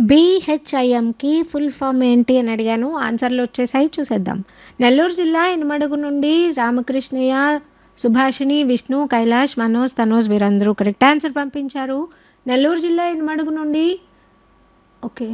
బీహెచ్ఐఎంకి full form ఏంటి అని అడిగాను ఆన్సర్లు వచ్చేసాయి చూసేద్దాం నెల్లూరు జిల్లా ఎనమడుగు నుండి రామకృష్ణయ్య సుభాషిణి విష్ణు కైలాష్ మనోజ్ తనోజ్ వీరందరూ కరెక్ట్ ఆన్సర్ పంపించారు నెల్లూరు జిల్లా ఎనమడుగు నుండి ఓకే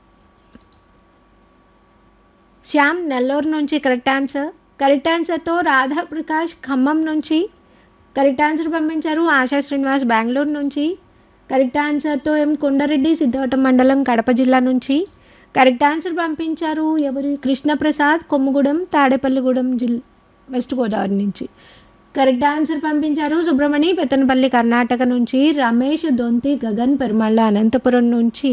శ్యామ్ నెల్లూరు నుంచి కరెక్ట్ ఆన్సర్ కరెక్ట్ ఆన్సర్తో రాధా ప్రకాష్ ఖమ్మం నుంచి కరెక్ట్ ఆన్సర్ పంపించారు ఆశా శ్రీనివాస్ బెంగళూరు నుంచి కరెక్ట్ ఆన్సర్తో ఎం కొండారెడ్డి సిద్ధవటం మండలం కడప జిల్లా నుంచి కరెక్ట్ ఆన్సర్ పంపించారు ఎవరు కృష్ణప్రసాద్ కొమ్ముగూడెం తాడేపల్లిగూడెం జిల్ వెస్ట్ గోదావరి నుంచి కరెక్ట్ ఆన్సర్ పంపించారు సుబ్రమణి పెత్తనపల్లి కర్ణాటక నుంచి రమేష్ దొంతి గగన్ పెరుమళ్ళ అనంతపురం నుంచి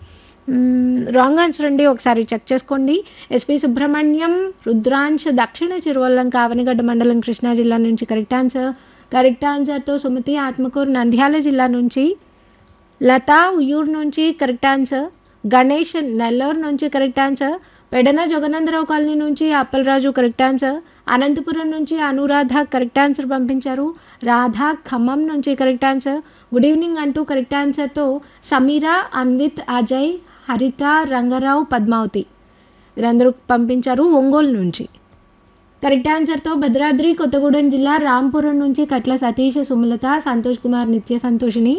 రాంగ్ ఆన్సర్ అండి ఒకసారి చెక్ చేసుకోండి ఎస్పి సుబ్రహ్మణ్యం రుద్రాంశ్ దక్షిణ చిరువల్లం కావనగడ్డ మండలం కృష్ణా జిల్లా నుంచి కరెక్ట్ ఆన్సర్ కరెక్ట్ ఆన్సర్తో సుమతి ఆత్మకూరు నంద్యాల జిల్లా నుంచి లతా ఉయ్యూరు నుంచి కరెక్ట్ ఆన్సర్ గణేష్ నెల్లూరు నుంచి correct answer Pedana Jaganandarao colony నుంచి అప్పలరాజు కరెక్ట్ ఆన్సర్ అనంతపురం నుంచి అనురాధ కరెక్ట్ ఆన్సర్ పంపించారు రాధ ఖమ్మం నుంచి కరెక్ట్ ఆన్సర్ గుడ్ ఈవినింగ్ అంటూ కరెక్ట్ ఆన్సర్తో సమీరా అన్విత్ అజయ్ హరిత రంగారావు పద్మావతి వీరందరూ పంపించారు ఒంగోలు నుంచి కరెక్ట్ ఆన్సర్తో భద్రాద్రి కొత్తగూడెం జిల్లా రాంపురం నుంచి కట్ల సతీష్ సుమలత సంతోష్ కుమార్ నిత్య సంతోషిని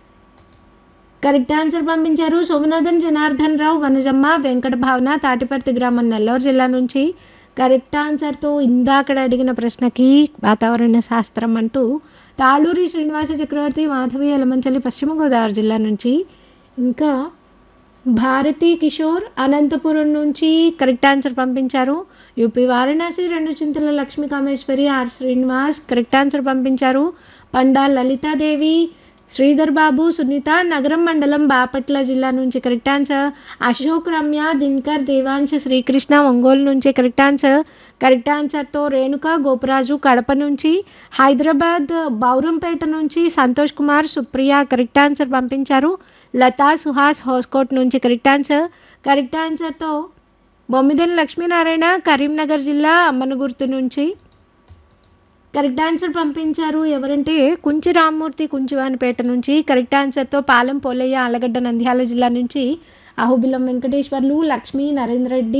కరెక్ట్ ఆన్సర్ పంపించారు సోమనాథన్ జనార్దన్ రావు వనజమ్మ వెంకట భావన తాటిపర్తి గ్రామం నెల్లూరు జిల్లా నుంచి కరెక్ట్ ఆన్సర్తో ఇందాకడ అడిగిన ప్రశ్నకి వాతావరణ శాస్త్రం అంటూ తాళూరి శ్రీనివాస చక్రవర్తి మాధవి ఎలమంచలి పశ్చిమ గోదావరి జిల్లా నుంచి ఇంకా భారతి కిషోర్ అనంతపురం నుంచి కరెక్ట్ ఆన్సర్ పంపించారు యూపీ వారణాసి రెండు Chintala Lakshmi Kameswari R Srinivas correct answer పంపించారు పండా లలితాదేవి శ్రీధర్ బాబు సునీత నగరం మండలం బాపట్ల జిల్లా నుంచి కరెక్ట్ ఆన్సర్ అశోక్ రమ్య దినకర్ దేవాంశ్ శ్రీకృష్ణ ఒంగోలు నుంచి కరెక్ట్ ఆన్సర్ కరెక్ట్ ఆన్సర్తో రేణుక గోపరాజు కడప నుంచి హైదరాబాద్ బౌరంపేట నుంచి సంతోష్ కుమార్ సుప్రియ కరెక్ట్ ఆన్సర్ పంపించారు లతా సుహాస్ హోస్కోట్ నుంచి కరెక్ట్ ఆన్సర్ కరెక్ట్ ఆన్సర్తో బొమ్మిదేని లక్ష్మీనారాయణ కరీంనగర్ జిల్లా అమ్మనగుర్తు నుంచి కరెక్ట్ ఆన్సర్ పంపించారు ఎవరంటే కుంచి రామ్మూర్తి కుంచివానిపేట నుంచి కరెక్ట్ ఆన్సర్తో పాలెం పోలయ్య ఆలగడ్డ నంద్యాల జిల్లా నుంచి అహుబిలం వెంకటేశ్వర్లు లక్ష్మీ నరేంద్ర రెడ్డి